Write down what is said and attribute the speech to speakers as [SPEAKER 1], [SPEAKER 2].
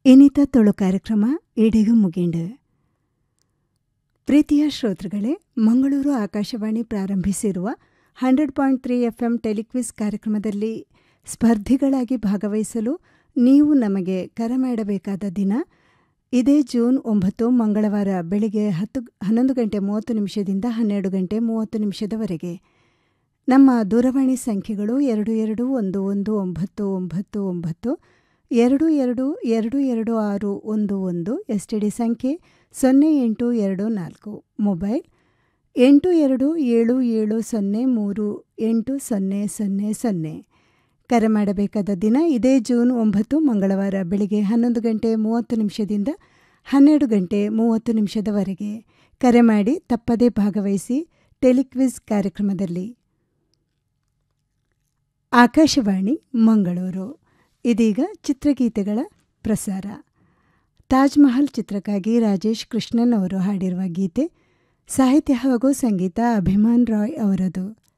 [SPEAKER 1] ಇನ್ನಿತ ತುಳು ಕಾರ್ಯಕ್ರಮ ಇದೀಗ ಮುಗಿಂಡು ಪ್ರೀತಿಯ ಶ್ರೋತೃಗಳೇ ಮಂಗಳೂರು ಆಕಾಶವಾಣಿ ಪ್ರಾರಂಭಿಸಿರುವ hundred point three F M telequiz ಕಾರ್ಯಕ್ರಮದಲ್ಲಿ ಸ್ಪರ್ಧಿಗಳಾಗಿ ಭಾಗವಹಿಸಲು ನೀವು ನಮಗೆ ಕರೆ ಮಾಡಬೇಕಾದ ದಿನ ಇದೇ ಜೂನ್ ಒಂಬತ್ತು ಮಂಗಳವಾರ ಬೆಳಿಗ್ಗೆ ಹತ್ತು ಹನ್ನೊಂದು ಗಂಟೆ ಮೂವತ್ತು ನಿಮಿಷದಿಂದ ಹನ್ನೆರಡು ಗಂಟೆ ಮೂವತ್ತು ನಿಮಿಷದವರೆಗೆ ನಮ್ಮ ದೂರವಾಣಿ ಸಂಖ್ಯೆಗಳು ಎರಡು ಎರಡು ಒಂದು ಒಂದು ಒಂಬತ್ತು ಒಂಬತ್ತು ಒಂಬತ್ತು ಎರಡು ಎರಡು ಎರಡು ಎರಡು ಆರು ಒಂದು ಒಂದು ಎಸ್ ಟಿ ಡಿ ಸಂಖ್ಯೆ ಸೊನ್ನೆ ಎಂಟು ಎರಡು ನಾಲ್ಕು ಮೊಬೈಲ್ ಎಂಟು ಎರಡು ಏಳು ಏಳು ಸೊನ್ನೆ ಮೂರು ಎಂಟು ಸೊನ್ನೆ ಸೊನ್ನೆ ಸೊನ್ನೆ ಕರೆ ಮಾಡಬೇಕಾದ ದಿನ ಇದೇ ಜೂನ್ ಒಂಬತ್ತು ಮಂಗಳವಾರ ಬೆಳಿಗ್ಗೆ ಹನ್ನೊಂದು ಗಂಟೆ ಮೂವತ್ತು ನಿಮಿಷದಿಂದ ಹನ್ನೆರಡು ಗಂಟೆ ಮೂವತ್ತು ನಿಮಿಷದವರೆಗೆ ಕರೆ ಮಾಡಿ ತಪ್ಪದೇ ಭಾಗವಹಿಸಿ ಟೆಲಿಕ್ವಿಸ್ ಕಾರ್ಯಕ್ರಮದಲ್ಲಿ ಆಕಾಶವಾಣಿ ಮಂಗಳೂರು ಇದೀಗ ಚಿತ್ರಗೀತೆಗಳ ಪ್ರಸಾರ ತಾಜ್ ಮಹಲ್ ಚಿತ್ರಕ್ಕಾಗಿ ರಾಜೇಶ್ ಕೃಷ್ಣನ್ ಅವರು ಹಾಡಿರುವ ಗೀತೆ ಸಾಹಿತ್ಯ ಹಾಗೂ ಸಂಗೀತ ಅಭಿಮಾನ್ ರಾಯ್ ಅವರದು